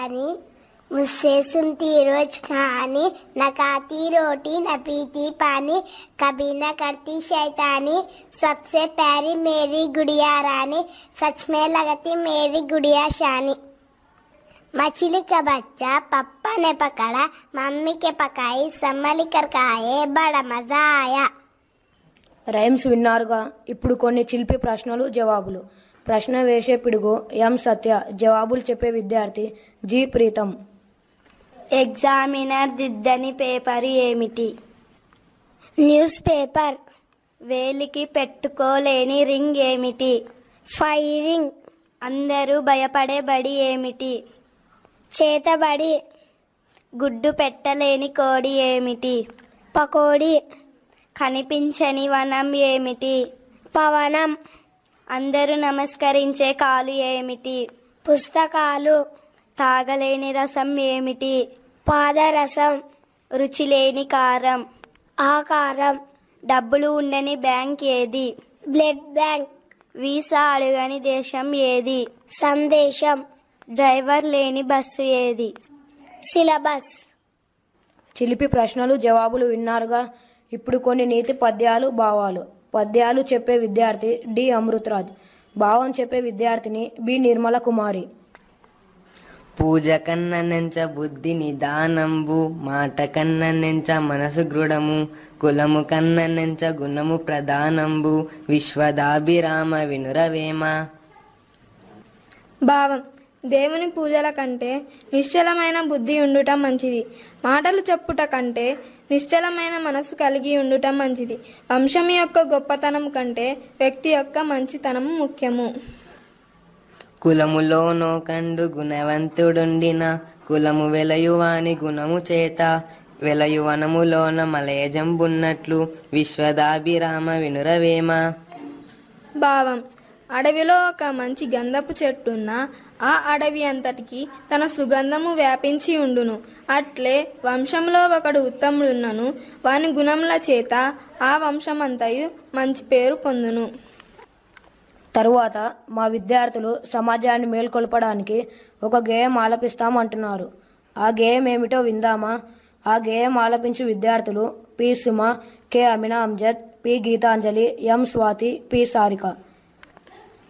అని मुझसे सुनती रोज कहानी न खाती रोटी न पीती पानी कभी न करती शैतानी सबसे प्यारी मेरी गुड़िया रानी सच में लगती मेरी गुड़िया शानी मछली का बच्चा पप्पा ने पकड़ा मम्मी के पकाई संभल कर खाए बड़ा मजा आया రైమ్స్ విన్నారుగా ఇప్పుడు కొన్ని చిలిపి ప్రశ్నలు జవాబులు ప్రశ్న వేసే పిడుగు ఎం సత్య జవాబులు చెప్పే విద్యార్థి జి ప్రీతం ఎగ్జామినర్ దిద్దని పేపర్ ఏమిటి న్యూస్ పేపర్ వేలికి పెట్టుకోలేని రింగ్ ఏమిటి ఫైరింగ్ అందరూ భయపడే బడి ఏమిటి చేతబడి గుడ్డు పెట్టలేని కోడి ఏమిటి పకోడీ కనిపించని వనం ఏమిటి పవనం అందరూ నమస్కరించే కాలు ఏమిటి పుస్తకాలు తాగలేని రసం ఏమిటి పాదరసం రుచి లేని కారం ఆకారం డబ్బులు ఉండని బ్యాంక్ ఏది బ్లడ్ బ్యాంక్ వీసా అడుగని దేశం ఏది సందేశం డ్రైవర్ లేని బస్సు ఏది సిలబస్ చిలిపి ప్రశ్నలు జవాబులు విన్నారుగా ఇప్పుడు కొన్ని నీతి పద్యాలు భావాలు పద్యాలు చెప్పే విద్యార్థి డి అమృతరాజ్ భావం చెప్పే విద్యార్థిని బి నిర్మల కుమారి పూజ కన్న నెంచ బుద్ధి నిదానంబు మాట కన్న నెంచ మనసు దృఢము కులము కన్న నెంచ గుణము ప్రధానంబు విశ్వదాభిరామ వినురవేమ భావం దేవుని పూజల కంటే నిశ్చలమైన బుద్ధి ఉండుట మంచిది మాటలు చెప్పుట కంటే నిశ్చలమైన మనసు కలిగి ఉండుట మంచిది వంశం యొక్క గొప్పతనం కంటే వ్యక్తి యొక్క మంచితనం ముఖ్యము కులములోనో కండు గుణవంతుడుండిన కులము వెలయువాని గుణము చేత వెలయువనములోన మలయజంబున్నట్లు విశ్వదాభిరామ వినురవేమ భావం అడవిలో ఒక మంచి గంధపు చెట్టున్న ఆ అడవి అంతటికి తన సుగంధము వ్యాపించి ఉండును అట్లే వంశంలో ఒకడు ఉత్తముడున్నను వాని గుణముల చేత ఆ వంశమంతయు మంచి పేరు పొందును తరువాత మా విద్యార్థులు సమాజాన్ని మేల్కొల్పడానికి ఒక గేయం ఆలపిస్తామంటున్నారు ఆ గేయం ఏమిటో విందామా ఆ గేయం ఆలపించు విద్యార్థులు P Suma K Amina Amjad P Geetanjali M Swathi P Sarika